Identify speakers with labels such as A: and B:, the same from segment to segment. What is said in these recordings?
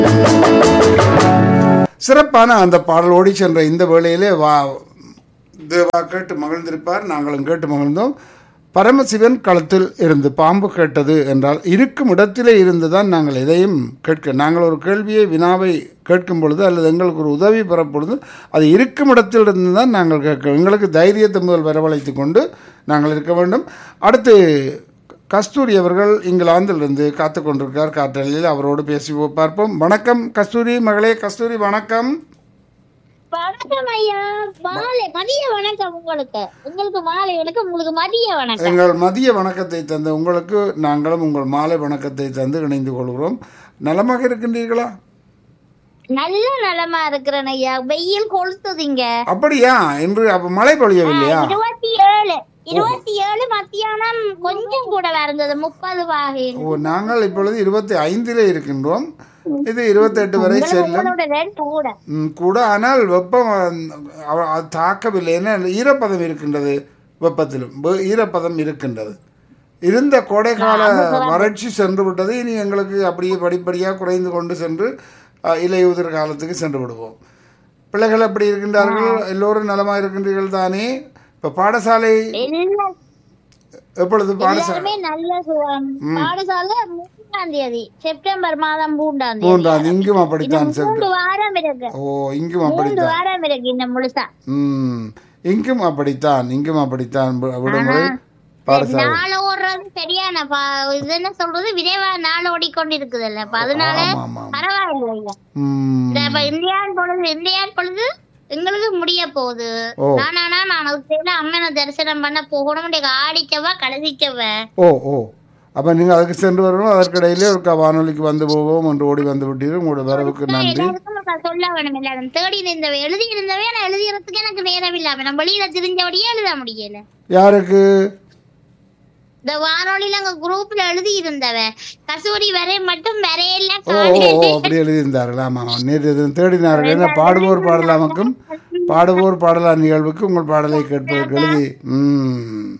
A: சிறப்பான அந்த பாடல் ஓடி சென்ற இந்த வேளையிலே வா தேவா கேட்டு மகிழ்ந்திருப்பார் நாங்களும் கேட்டு மகிழ்ந்தோம் பரமசிவன் களத்தில் இருந்து பாம்பு கேட்டது என்றால் இருக்கும் இடத்திலே இருந்துதான் நாங்கள் எதையும் கேட்க நாங்கள் ஒரு கேள்வியை வினாவை கேட்கும் பொழுது அல்லது எங்களுக்கு ஒரு உதவி பெறும் பொழுது அது இருக்கும் இடத்தில் இருந்து தான் நாங்கள் கேட்க எங்களுக்கு தைரியத்தை முதல் வரவழைத்து கொண்டு நாங்கள் இருக்க வேண்டும் அடுத்து கஸ்தூரி அவர்கள் இங்கிலாந்திலிருந்து காத்து கொண்டிருக்கார் காற்றலில் அவரோடு பேசி பார்ப்போம் வணக்கம் கஸ்தூரி மகளே கஸ்தூரி வணக்கம்
B: வணக்கம் ஐயா மாலை மதிய வணக்கம் உங்களுக்கு உங்களுக்கு மாலை வணக்கம் உங்களுக்கு மதிய வணக்கம்
A: எங்கள் மதிய வணக்கத்தை தந்த உங்களுக்கு நாங்களும் உங்கள் மாலை வணக்கத்தை தந்து இணைந்து கொள்கிறோம் நலமாக இருக்கின்றீர்களா
B: நல்ல நலமா இருக்கிறேன் ஐயா வெயில் கொளுத்துதுங்க
A: அப்படியா இன்று அப்ப மழை பொழியவில்லையா
B: இருபத்தி ஏழு இருபத்தி ஏழு மத்தியானம் கொஞ்சம் கூட இருந்தது முப்பது வாகையில்
A: ஓ நாங்கள் இப்பொழுது இருபத்தி ஐந்திலே இருக்கின்றோம் இது இருபத்தெட்டு வரை செல்லும்
B: உங்களோட ரெண்டு கூட
A: ம், கூட ஆனால் வெப்பம் அஹ், அது தாக்கவில்லை ஏன்னா ஈரப்பதம் இருக்கின்றது வெப்பத்திலும் வெ- ஈரப்பதம் இருக்கின்றது இருந்த கோடைக்கால வறட்சி சென்று விட்டது இனி எங்களுக்கு அப்படியே படிப்படியாக குறைந்து கொண்டு சென்று அஹ், இலையுதிர் காலத்துக்கு சென்று விடுவோம் பிள்ளைகள் எப்படி இருக்கின்றார்கள் எல்லோரும் நலமா இருக்கின்றீர்கள் தானே இப்ப பாடசாலை
B: எல்லாம்
A: எப்பொழுது பாடசாலை
B: எல்லாருமே நல்ல சுகம் பாடசாலை மூன்றாம் தேதி செப்டம்பர் மாதம் மூன்றாம் தேதி
A: மூன்றாம் இங்கும் அப்படித்தான் சென்று
B: மூன்று வாரம் இருக்கு
A: ஓ இங்கும்
B: மூன்று
A: அப்படித்தான்
B: வாரம் இருக்கு இந்த முழுசா
A: ம் இங்கும் அப்படித்தான் இங்கும் அப்படித்தான் வி- விடுமுறை பாடசாலை
B: நாள் ஓடுறது சரியான பா- இது என்ன சொல்றது விரைவா நாள் ஓடிக்கொண்டிருக்குதுல்ல அப்ப அதனால
A: ஆமா ஆமா ஆமா.
B: பரவாயில்லைங்க
A: ம்
B: இந்த இப்ப இந்தியான் பொழுது இந்தியான் பொழுது எங்களுக்கு முடிய போகுது
A: ஓ.
B: நானா நான் அதுக்கு அம்மனை தரிசனம் பண்ண போகணும் ஆடிக்கவா கடைசிக்கவ
A: ஓ ஓ அப்ப நீங்க அதுக்கு சென்று வரணும் அதற்கிடையிலே ஒரு வானொலிக்கு வந்து போவோம் என்று ஓடி வந்து விட்டீர்கள் உங்களோட வரவுக்கு நன்றி
B: எல்லாருக்கும் நான் சொல்ல வேணும் எல்லாரும் தேடி இருந்தவ எழுதி இருந்தவே நான் எழுதிறதுக்கு எனக்கு நேரம் இல்லாம நம்ம வெளியில தெரிஞ்சபடியே எழுத முடியல
A: யாருக்கு
B: இந்த வானொலியில அங்க குரூப்ல எழுதி இருந்தவ கசூரி வரை மட்டும் வரையில
A: ஓ ஓ ஓ அப்படி எழுதியிருந்தார்கள் ஆமா ஆமா நேற்று இது தேடினார்கள் என்ன பாடுவோர் பாடலாமுக்கும் பாடுவோர் பாடலாம் நிகழ்வுக்கு உங்கள் பாடலை கேட்பதற்கு எழுதி ம்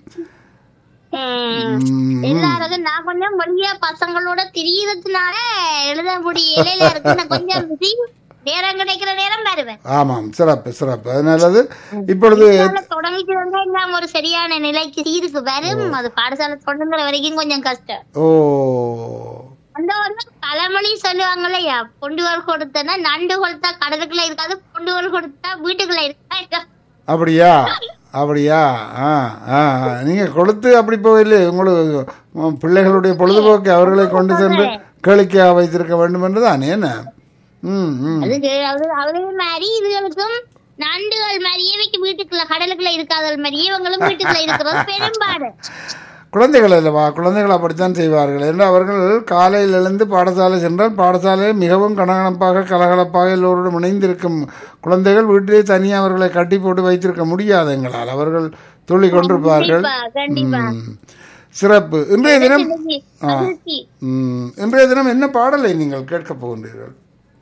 A: ம்.
B: எல்லாருக்கும் நான் கொஞ்சம் வெளிய பசங்களோட திரியறதுனால எழுத முடியல இருக்கு நான் கொஞ்சம் busy. நேரம் கிடைக்கிற நேரம் வருவேன்
A: ஆமாம் சிறப்பு சிறப்பு அது நல்லது இப்பொழுது
B: தொடங்கிட்டு வந்தா எல்லாம் ஒரு சரியான நிலைக்கு சீருக்கு வரும் அது பாடசாலை தொடங்குற வரைக்கும் கொஞ்சம் கஷ்டம்
A: ஓ
B: அந்த வந்து பழமொழி சொல்லுவாங்கல்லையா பொண்டுகள் கொடுத்தனா நண்டு கொடுத்தா கடலுக்குள்ள இருக்காது பொண்டுகள் கொடுத்தா வீட்டுக்குள்ள இருக்கா
A: அப்படியா அப்படியா ஆ ஆ ஆ. நீங்க கொடுத்து அப்படி போயில்லை உங்களுக்கு உம், பிள்ளைகளுடைய பொழுதுபோக்கு அவர்களை கொண்டு சென்று கேளிக்கையாக வைத்திருக்க வேண்டும் என்றுதான் என்ன ம் ம்
B: அதுக்கு அது அதே மாதிரி இதுகளுக்கும் நண்டுகள் மாதிரியே வைக்க வீட்டுக்குள்ள கடலுக்குள்ள இருக்காதல் மாதிரி இவங்களும் வீட்டுக்குள்ள இருக்கிறது பெரும்பாடு
A: குழந்தைகள் அல்லவா குழந்தைகள் அப்படித்தான் செய்வார்கள் என்று அவர்கள் காலையில் எழுந்து பாடசாலை சென்றால் பாடசாலையில் மிகவும் கனகனப்பாக கலகலப்பாக எல்லோருடன் இணைந்திருக்கும் குழந்தைகள் வீட்டிலே தனியாக அவர்களை கட்டி போட்டு வைத்திருக்க முடியாது எங்களால் அவர்கள் துள்ளி கொண்டிருப்பார்கள்
B: கண்டிப்பா கண்டிப்பா
A: ம். சிறப்பு இன்றைய தினம் ஆ.
B: மகிழ்ச்சி.
A: ம், இன்றைய தினம் என்ன பாடலை நீங்கள் கேட்கப் போகின்றீர்கள்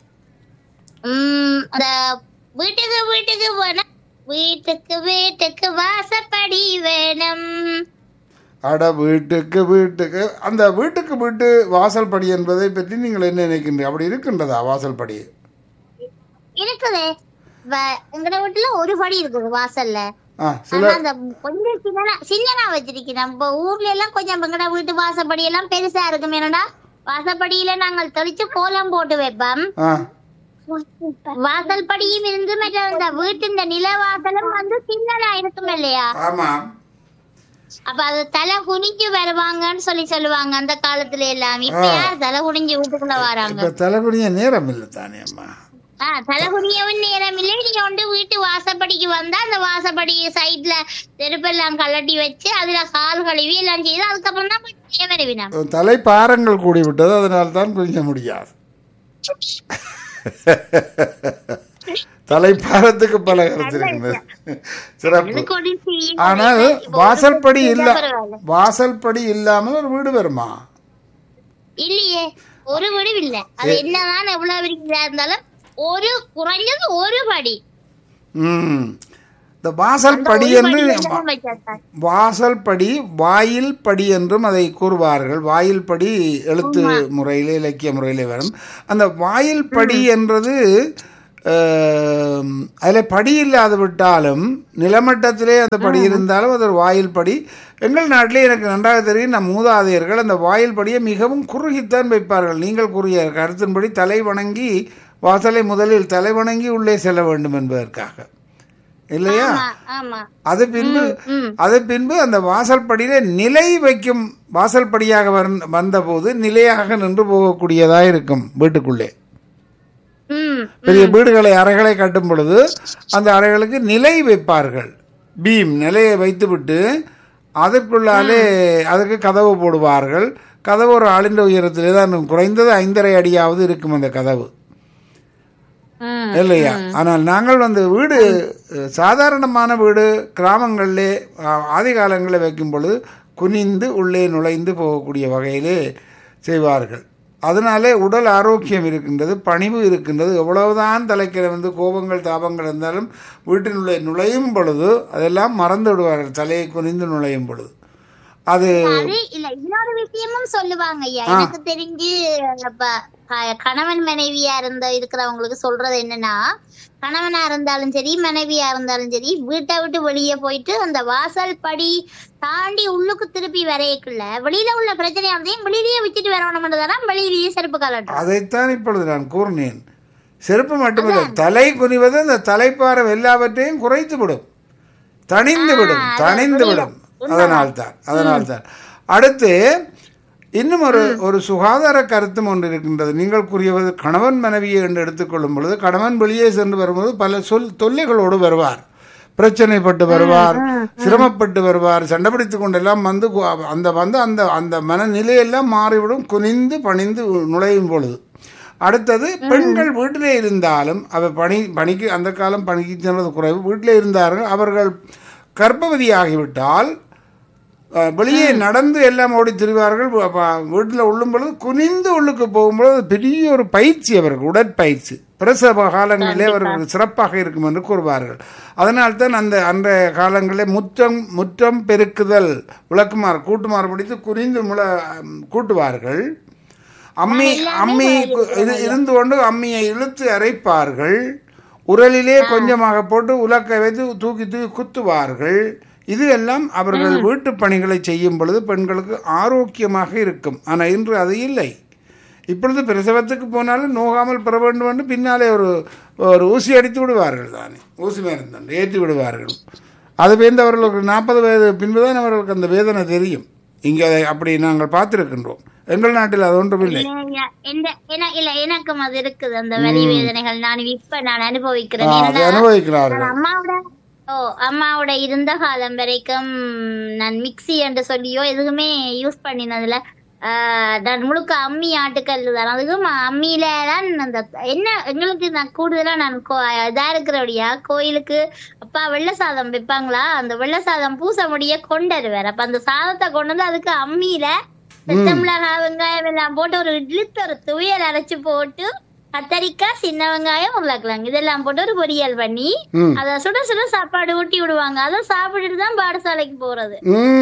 B: உம் அந்த வீட்டுக்கு வீட்டுக்கு வேணும் வீட்டுக்கு வீட்டுக்கு வாசப்படி வேணும்
A: அட வீட்டுக்கு வீட்டுக்கு அந்த வீட்டுக்கு வீட்டு வாசல் படி என்பதை பற்றி நீங்கள் என்ன நினைக்கின்றீர்கள் அப்படி இருக்கின்றதா வாசல் படி
B: இருக்குது வ- எங்கட வீட்டுல ஒரு படி இருக்குது வாசல்ல
A: ஆ சில
B: ஆனா அந்த கொஞ்சம் சின்னனா சின்னனா வச்சிருக்கேன் நம்ம ஊர்ல எல்லாம் கொஞ்சம் எங்கட வீட்டு வாசப்படி எல்லாம் பெருசா இருக்கும் என்னடா வாசப்படியில நாங்கள் தெளிச்சு கோலம் போட்டு வைப்போம்
A: ஆ
B: வாசல் படியும் இருந்து மற்ற இந்த வீட்டு இந்த நில வாசலும் வந்து சின்னதா இருக்கும் இல்லையா
A: ஆமாம்
B: அப்ப அது தலை குனிஞ்சு வருவாங்கன்னு சொல்லி சொல்லுவாங்க அந்த காலத்துல எல்லாம் இப்ப யார் தலை குனிஞ்சு வீட்டுக்குள்ள வராங்க
A: இப்ப தலைகுனிய நேரம் இல்லை தானே அம்மா
B: ஆஹ் தலை குனியவும் நேரம் இல்லை நீங்க வந்து வீட்டு வாசப்படிக்கு வந்தா அந்த வாசப்படி சைட்ல செருப்பெல்லாம் கலட்டி வச்சு அதுல கால் கழுவி எல்லாம் செய்து அதுக்கப்புறம் தான் போய் வருவினா
A: தலை பாரங்கள் கூடிவிட்டது அதனால் தான் குனிய முடியாது தலைப்பாரத்துக்கு பல கருத்து இருக்கின்றது சிறப்பு ஆனால் வாசல்படி இல்ல வாசல்படி இல்லாமல் ஒரு வீடு வருமா
B: இல்லையே ஒரு முடிவு இல்ல அது என்னதான் எவ்வளவு விரிக்கிறா இருந்தாலும் ஒரு குறைஞ்சது ஒரு படி
A: ம் இந்த வாசல் படி என்று
B: எல்லாம் வச்சாச்சா?
A: வாசல் படி வாயில் படி என்றும் அதை கூறுவார்கள் வாயில் படி எழுத்து முறையிலே இலக்கிய முறையிலே வரும் அந்த வாயில் படி என்றது அதில் படி இல்லாது விட்டாலும் நிலமட்டத்திலே அந்த படி இருந்தாலும் அது ஒரு வாயில் படி எங்கள் நாட்டிலே எனக்கு நன்றாக தெரியும் நம் மூதாதையர்கள் அந்த வாயில் படியை மிகவும் குறுகித்தான் வைப்பார்கள் நீங்கள் கூறிய கருத்தின்படி தலை வணங்கி வாசலை முதலில் தலை வணங்கி உள்ளே செல்ல வேண்டும் என்பதற்காக இல்லையா
B: ஆமா, ஆமா
A: அது பின்பு
B: ம்.
A: அது பின்பு அந்த வாசல் படியில நிலை வைக்கும் வாசல் படியாக வந்த- வந்தபோது நிலையாக நின்று போகக்கூடியதா இருக்கும் வீட்டுக்குள்ளே
B: ம்
A: பெரிய வீடுகளை அறைகளை கட்டும் பொழுது அந்த அறைகளுக்கு நிலை வைப்பார்கள் பீம் நிலையை வைத்துவிட்டு அதற்குள்ளாலே அதுக்கு கதவு போடுவார்கள் கதவு ஒரு ஆளின் உயரத்திலே தான் இருக்கும். குறைந்தது ஐந்தரை அடியாவது இருக்கும் அந்த கதவு
B: ம்
A: இல்லையா ஆனால் நாங்கள் வந்து வீடு அஹ், சாதாரணமான வீடு கிராமங்களிலே அஹ், ஆதி காலங்களில் வைக்கும் பொழுது குனிந்து உள்ளே நுழைந்து போகக்கூடிய வகையிலே செய்வார்கள் அதனாலே உடல் ஆரோக்கியம் இருக்கின்றது பணிவு இருக்கின்றது எவ்வளவுதான் தலைக்கிற வந்து கோபங்கள் தாபங்கள் இருந்தாலும் வீட்டினுள்ளே நுழையும் பொழுது அதெல்லாம் மறந்து விடுவார்கள் தலையை குனிந்து நுழையும் பொழுது அது
B: அது இல்ல இன்னொரு விஷயமும் சொல்லுவாங்க ஐயா எனக்கு தெரிஞ்சு அப்ப க- கணவன் மனைவியா இருந்த இருக்கிறவங்களுக்கு சொல்றது என்னன்னா கணவனா இருந்தாலும் சரி மனைவியா இருந்தாலும் சரி வீட்டை விட்டு வெளியே போயிட்டு அந்த வாசல் படி தாண்டி உள்ளுக்கு திருப்பி வரையக்குள்ள வெளியில உள்ள பிரச்சனையானதையும் வெளியிலேயே விட்டுட்டு வரணும்ன்றதான் வெளியிலேயே செருப்பு கலட்டும்
A: அதைத்தான் இப்பொழுது நான் கூறினேன் செருப்பு மட்டுமில்லை தலை குனிவது அந்த தலைப்பாரம் எல்லாவற்றையும் குறைத்து விடும் தணிந்து விடும் தணிந்து விடும் அதனால்தான் அதனால்தான் அடுத்து இன்னும் ஒரு ஒரு சுகாதார கருத்தும் ஒன்று இருக்கின்றது நீங்கள் கூறியவது கணவன் மனைவியை என்று எடுத்துக்கொள்ளும் பொழுது கணவன் வெளியே சென்று வரும்போது பல சொல் தொல்லைகளோடு வருவார் பிரச்சனைப்பட்டு வருவார் சிரமப்பட்டு வருவார் சண்டை பிடித்துக் கொண்டெல்லாம் வந்து கு- அந்த வந்து அந்த அந்த மனநிலையெல்லாம் மாறிவிடும் குனிந்து பணிந்து நுழையும் பொழுது அடுத்தது பெண்கள் வீட்டிலே இருந்தாலும் அவ பணி பணிக்கு அந்த காலம் பணிக்கு சென்றது குறைவு வீட்டிலே இருந்தார்கள் அவர்கள் கர்ப்பவதியாகிவிட்டால் அஹ், வெளியே நடந்து எல்லாம் ஓடி திரிவார்கள் வீட்டில் உள்ளும் பொழுது குனிந்து உள்ளுக்கு போகும்பொழுது அது பெரிய ஒரு பயிற்சி அவர்கள் உடற்பயிற்சி பிரசவ காலங்களிலே அவர்கள் சிறப்பாக இருக்கும் என்று கூறுவார்கள் அதனால்தான் அந்த அந்த காலங்களில் முற்றம் முற்றம் பெருக்குதல் விளக்குமாறு கூட்டுமாறு பிடித்து குனிந்து முள கூட்டுவார்கள் அம்மி அம்மி கு- இது இருந்து கொண்டு அம்மியை இழுத்து அரைப்பார்கள் உரலிலே கொஞ்சமாக போட்டு உலக்கை வைத்து தூக்கி தூக்கி குத்துவார்கள் இது எல்லாம் அவர்கள் வீட்டு பணிகளை செய்யும் பொழுது பெண்களுக்கு ஆரோக்கியமாக இருக்கும் ஆனால் இன்று அது இல்லை இப்பொழுது பிரசவத்துக்கு போனாலும் நோகாமல் பெற வேண்டும் என்று பின்னாலே ஒரு ஒரு ஊசி அடித்து விடுவார்கள் தானே ஊசி மருந்து ஏற்றி விடுவார்கள் அது பேர்ந்து அவர்களுக்கு நாற்பது வயது பின்புதான் அவர்களுக்கு அந்த வேதனை தெரியும் இங்கே அதை அப்படி நாங்கள் பார்த்திருக்கின்றோம் எங்கள் நாட்டில் அது ஒன்றும் இல்லை
B: இல்ல, எந்த- என- இல்ல எனக்கும் அது இருக்குது அந்த வலி வேதனைகள் நான் இப்ப நான் அனுபவிக்கிறேன்
A: அதை
B: என்னன்னா,
A: அனுபவிக்கிறார்கள்
B: நான் அம்மாவோட ஓ அம்மாவோட இருந்த காலம் வரைக்கும் நான் மிக்ஸி என்று சொல்லியோ எதுவுமே யூஸ் பண்ணினதுல ஆஹ், நான் முழுக்க அம்மி ஆட்டுக்கல் தான் அதுக்கும் அம்மியில தான் அந்த என்ன எங்களுக்கு நான் கூடுதலா நான் கோ- இதா இருக்கிறபடியா கோயிலுக்கு அப்பா வெள்ளை சாதம் வைப்பாங்களா அந்த வெள்ளை சாதம் பூச முடிய கொண்டு வருவார் அப்ப அந்த சாதத்தை கொண்டு வந்து அதுக்கு அம்மியில பச்சை மிளகாய் வெங்காயம் எல்லாம் போட்டு ஒரு இழுத்து ஒரு துவையல் அரைச்சு போட்டு கத்தரிக்காய் சின்ன வெங்காயம் உருளைக்கிழங்கு இதெல்லாம் போட்டு ஒரு பொரியல் பண்ணி
A: ம்
B: அத சுட சுட சாப்பாடு ஊட்டி விடுவாங்க அதை சாப்பிட்டுட்டு தான் பாடசாலைக்கு போறது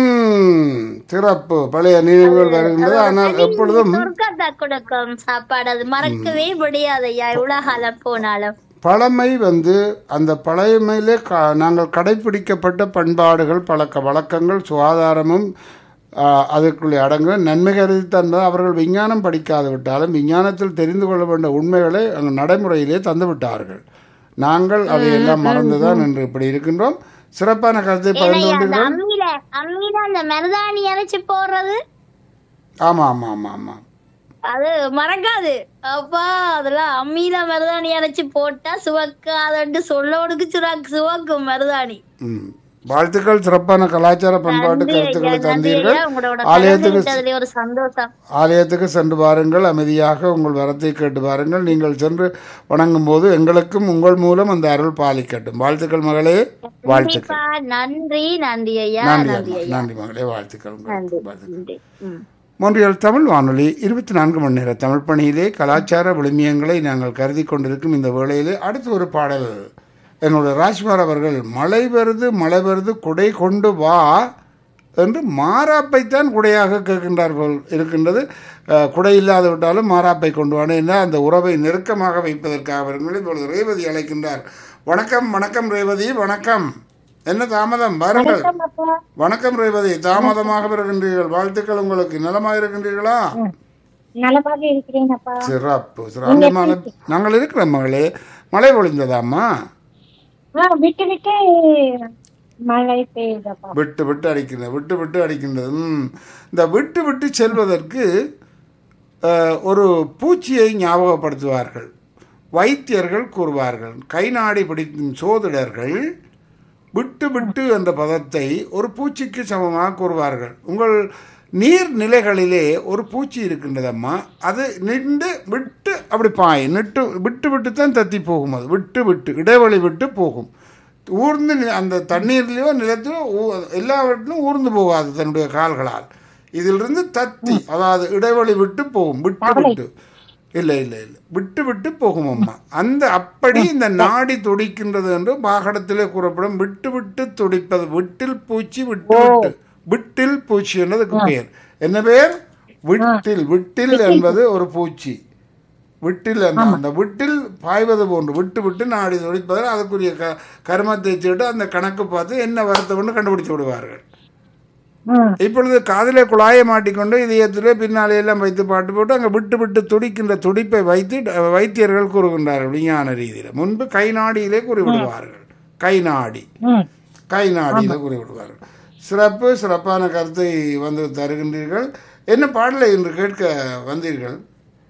A: ம் சிறப்பு பழைய நினைவுகள் வருகின்றது ஆனால் எப்பொழுதும்
B: சொர்க்கத்தை கொடுக்கும் சாப்பாடு அது மறக்கவே முடியாது ஐயா எவ்வளவு காலம் போனாலும்
A: பழமை வந்து அந்த பழமையிலே க நாங்கள் கடைபிடிக்கப்பட்ட பண்பாடுகள் பழக்க வழக்கங்கள் சுகாதாரமும் ஆ, அதற்குள்ளே அடங்கு நன்மை கருதி தந்த அவர்கள் விஞ்ஞானம் படிக்காது விட்டாலும் விஞ்ஞானத்தில் தெரிந்து கொள்ள வேண்டிய உண்மைகளை அங்கு நடைமுறையிலே தந்து விட்டார்கள் நாங்கள் அதையெல்லாம் மறந்துதான் என்று இப்படி இருக்கின்றோம் சிறப்பான கருத்தை பகிர்ந்து
B: அந்த
A: கொண்டீர்கள்
B: அம்மியில அம்மியில அந்த மருதாணி அரைச்சு போடுறது
A: ஆமா ஆமா ஆமா ஆமா
B: அது மறக்காது அப்பா அதெல்லாம் அம்மியில மருதாணி அரைச்சு போட்டா சுவக்காதன்ட்டு சொல்லோடுக்கு சுராக்கு சுவக்கும் மருதாணி
A: ம் வாழ்த்துக்கள் சிறப்பான கலாச்சார பண்பாட்டு கருத்துக்களை
B: நன்றி
A: தந்தீர்கள்
B: ஐயா, உங்களோட
A: ஆலயத்துக்கு
B: கலந்துகிட்டதுல ஒரு சந்தோஷம்
A: ஆலயத்துக்கு சென்று பாருங்கள் அமைதியாக உங்கள் வரத்தை கேட்டு பாருங்கள் நீங்கள் சென்று வணங்கும் போது எங்களுக்கும் உங்கள் மூலம் அந்த அருள் பாலிக்கட்டும் வாழ்த்துக்கள் மகளே வாழ்த்துக்கள்
B: கண்டிப்பா நன்றி நன்றி ஐயா
A: நன்றி
B: நன்றி
A: அம்மா. நன்றி மகளே வாழ்த்துக்கள்
B: நன்றி
A: வாழ்த்துக்கள்.
B: நன்றி ம்.
A: மொன்றியல் தமிழ் வானொலி இருபத்தி நான்கு மணி நேர தமிழ் பணியிலே கலாச்சார விழுமியங்களை நாங்கள் கருதி கொண்டிருக்கும் இந்த வேளையிலே அடுத்து ஒரு பாடல் எங்களுடைய ராஜ்குமார் அவர்கள் மழை வருது மழை வருது குடை கொண்டு வா என்று மாறாப்பைத்தான் குடையாக கேட்கின்றார்கள் இருக்கின்றது அஹ், குடை இல்லாது விட்டாலும் மாறாப்பை கொண்டு வானே என்ன அந்த உறவை நெருக்கமாக வைப்பதற்காக அவர்கள் இப்பொழுது ரேவதி அழைக்கின்றார் வணக்கம் வணக்கம் ரேவதி வணக்கம் என்ன தாமதம் வாருங்கள் வணக்கம் ரேவதி தாமதமாக வருகின்றீர்கள் வாழ்த்துக்கள் உங்களுக்கு நலமாக இருக்கின்றீர்களா
C: நலமாக இருக்கிறேன் அப்பா
A: சிறப்பு சிறப்பான நாங்கள் இருக்கிறோம் மகளே மழை பொழிந்ததாம்மா
C: ஆ, விட்டு விட்டு மழை பெய்யுதப்பா
A: விட்டு விட்டு அடிக்கின்றது விட்டு விட்டு அடிக்கின்றது ம். இந்த விட்டு விட்டு செல்வதற்கு அஹ், ஒரு பூச்சியை ஞாபகப்படுத்துவார்கள் வைத்தியர்கள் கூறுவார்கள் கை நாடி பிடிக்கும் சோதிடர்கள் விட்டு விட்டு என்ற பதத்தை ஒரு பூச்சிக்கு சமமாக கூறுவார்கள் உங்கள் நீர்நிலைகளிலே ஒரு பூச்சி இருக்கின்றதம்மா அது நின்று விட்டு அப்படி பாய் நிட்டு விட்டு விட்டு தான் தத்தி போகும் அது விட்டு விட்டு இடைவெளி விட்டு போகும் ஊர்ந்து நி- அந்த தண்ணீர்லேயோ நிலத்திலோ ஊ- எல்லாவற்றிலும் ஊர்ந்து போகாது தன்னுடைய கால்களால் இதிலிருந்து தத்தி அதாவது இடைவெளி விட்டு போகும் விட்டு விட்டு இல்லை இல்லை இல்லை விட்டு விட்டு போகும் அம்மா அந்த அப்படி இந்த நாடி துடிக்கின்றது என்று பாகடத்திலே கூறப்படும் விட்டு விட்டு துடிப்பது விட்டில் பூச்சி விட்டு விட்டு விட்டில் பூச்சி என்பதுக்கு பெயர் என்ன பெயர் விட்டில் விட்டில் என்பது ஒரு பூச்சி விட்டில் அந்த அந்த விட்டில் பாய்வது போன்று விட்டு விட்டு நாடி துடிப்பதில் அதுக்குரிய க கர்மத்தை வச்சுக்கிட்டு அந்த கணக்கு பார்த்து என்ன வருத்தம்னு கண்டுபிடிச்சு விடுவார்கள்
C: ம்
A: இப்பொழுது காதிலே குழாயை மாட்டிக்கொண்டு இதயத்திலே பின்னாலே எல்லாம் வைத்து பாட்டு போட்டு அங்கே விட்டு விட்டு துடிக்கின்ற துடிப்பை வைத்து அஹ், வைத்தியர்கள் கூறுகின்றார்கள் விஞ்ஞான ரீதியில் முன்பு கை நாடியிலே கூறிவிடுவார்கள் கை நாடி
C: ம்
A: கை நாடியில் கூறிவிடுவார்கள் சிறப்பு சிறப்பான கருத்தை வந்து தருகின்றீர்கள் என்ன பாடலை இன்று கேட்க வந்தீர்கள்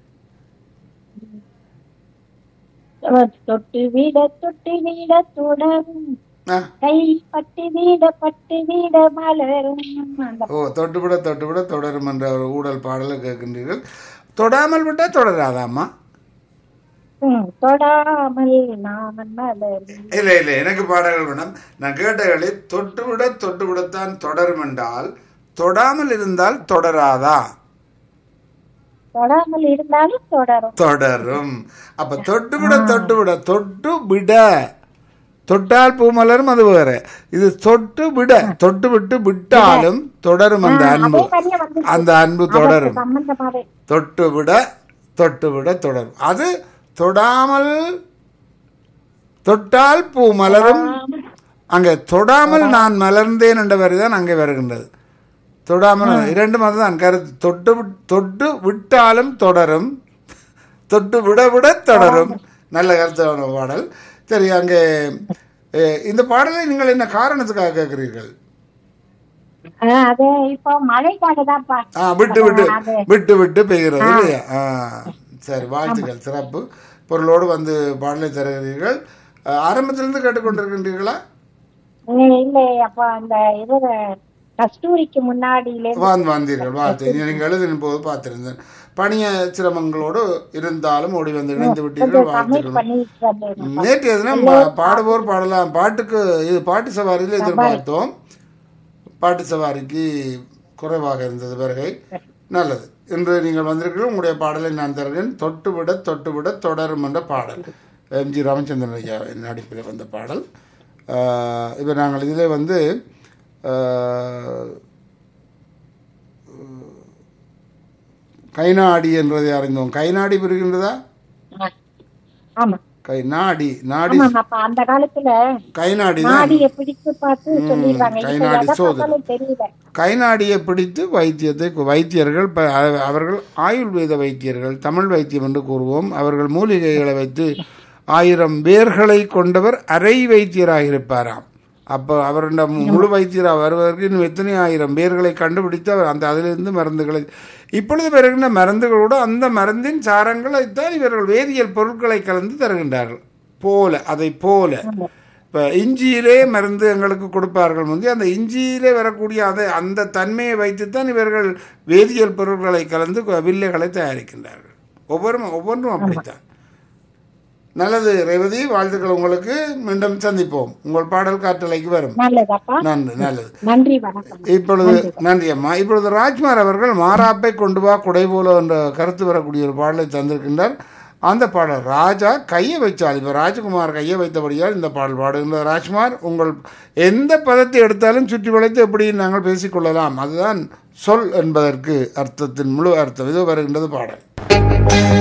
C: தொட்டு வீட தொட்டு வீட தொடரும்
A: ஆ
C: கை பட்டு வீட பட்டு வீட மலரும் அந்த
A: ஓ தொட்டுவிட தொட்டுவிட தொடரும் என்ற ஒரு ஊடல் பாடலை கேட்கின்றீர்கள் தொடாமல் விட்டால் தொடராதாம்மா
C: ம், தொடாமல் நாமன் மலரும்
A: இல்லை இல்லை எனக்கு பாடல்கள் வேணும் நான் கேட்டகளை தொட்டுவிட தொட்டுவிடத்தான் தொடரும் என்றால் தொடாமல் இருந்தால் தொடராதா
C: தொடாமல் இருந்தாலும் தொடரும்
A: தொடரும் அப்ப தொட்டுவிட தொட்டுவிட தொட்டு விட தொட்டால் பூமலரும் அது வேற இது தொட்டு விட தொட்டு விட்டு விட்டாலும் தொடரும் அந்த அன்பு
C: அதே மாதிரியே வந்து
A: அந்த அன்பு தொடரும்
C: சம்பந்தமாவே
A: தொட்டு விட தொட்டு விட தொடரும் அது தொடாமல் தொட்டால் பூ மலரும் அங்கே தொடாமல் நான் மலர்ந்தேன் என்ற வரி தான் அங்கே வருகின்றது தொடாமல் இரண்டு மாதிரி தான் கருத்து தொட்டு விட்- தொட்டு விட்டாலும் தொடரும் தொட்டு விட விட தொடரும் நல்ல கருத்தான பாடல் சரி அங்கே அஹ், இந்த பாடலை நீங்கள் என்ன காரணத்துக்காக கேட்கிறீர்கள்
C: ஆ, அது இப்போ மழைக்காக தான்ப்பா
A: ஆ விட்டு விட்டு
C: அது
A: விட்டு விட்டு பெய்கிறது இல்லையா ஆ சரி வாழ்த்துக்கள் சிறப்பு பொருளோடு வந்து பாடலை தருகிறீர்கள் அஹ், ஆரம்பத்திலிருந்து கேட்டுக்கொண்டிருக்கின்றீர்களா
C: இல்லை அப்போ அந்த இது கஸ்தூரிக்கு முன்னாடியிலே
A: வந்து வந்தீர்கள் வாழ்த்து நீங்கள் எழுதின போது பார்த்திருந்தேன் பணிய சிரமங்களோடு இருந்தாலும் ஓடி வந்து இணைந்து விட்டீர்கள்
C: சப்மிட்
A: வாழ்த்துக்கள்
C: பண்ணிட்டு வந்தேன்
A: நேற்று தினம் பா- பாடுவோர் பாடலாம் பாட்டுக்கு இது பாட்டு சவாரியில் எதிர்பார்த்தோம் பாட்டு சவாரிக்கு குறைவாக இருந்தது வருகை நல்லது இன்று நீங்கள் வந்திருக்கிறீர்கள் உங்களுடைய பாடலை நான் தருகிறேன் தொட்டுவிட தொட்டுவிட தொடரும் என்ற பாடல் எம்ஜி ராமச்சந்திரன் ஐயா நடிப்பில் வந்த பாடல் ஆஹ் இப்போ நாங்கள் இதில் வந்து ஆஹ், கைநாடி என்றதை அறிந்தோம் கைநாடி பிரிகின்றதா
C: ஆமா
A: கை நாடி நாடி
C: ஆமாம் அப்ப அந்த காலத்துல
A: கைநாடி தான்
C: நாடிய பிடிச்சு பார்த்து சொல்லிடுவாங்க
A: கை
C: இப்ப
A: நாடி
C: எதை
A: சோதனை.
C: பார்த்தாலும் தெரியல
A: கைநாடியை பிடித்து வைத்தியத்தை வைத்தியர்கள் ப- அவ- அவர்கள் ஆயுர்வேத வைத்தியர்கள் தமிழ் வைத்தியம் என்று கூறுவோம் அவர்கள் மூலிகைகளை வைத்து ஆயிரம் வேர்களை கொண்டவர் அரை வைத்தியராக இருப்பாராம் அப்போ அவருடைய முழு வைத்தியராக வருவதற்கு இன்னும் எத்தனை ஆயிரம் வேர்களை கண்டுபிடித்து அவர் அந்த அதிலிருந்து மருந்துகளை இப்பொழுது வருகின்ற மருந்துகளோடு அந்த மருந்தின் சாரங்களைத்தான் இவர்கள் வேதியியல் பொருட்களை கலந்து தருகின்றார்கள் போல அதை போல இப்போ இஞ்சியிலே மருந்து எங்களுக்கு கொடுப்பார்கள் முந்தி அந்த இஞ்சியிலே வரக்கூடிய அதை அந்த தன்மையை வைத்துத்தான் இவர்கள் வேதியியல் பொருட்களை கலந்து கு- வில்லைகளை தயாரிக்கின்றார்கள் ஒவ்வொரு ஒவ்வொன்றும் அப்படித்தான் நல்லது ரேவதி வாழ்த்துக்கள் உங்களுக்கு மீண்டும் சந்திப்போம் உங்கள் பாடல் காற்றலைக்கு வரும்
C: நல்லதாப்பா
A: நன்றி நல்லது
C: நன்றி வணக்கம்
A: இப்பொழுது நன்றி அம்மா இப்பொழுது ராஜ்குமார் அவர்கள் மாறாப்பை கொண்டு வா குடை போல என்ற கருத்து வரக்கூடிய ஒரு பாடலை தந்திருக்கின்றார் அந்த பாடல் ராஜா கையை வச்சால் இப்போ ராஜகுமார் கையை வைத்தபடியால் இந்த பாடல் பாடுகின்ற ராஜ்குமார் உங்கள் எந்த பதத்தை எடுத்தாலும் சுற்றி வளைத்து எப்படி நாங்கள் பேசிக்கொள்ளலாம் அதுதான் சொல் என்பதற்கு அர்த்தத்தின் முழு அர்த்தம் இது வருகின்றது பாடல்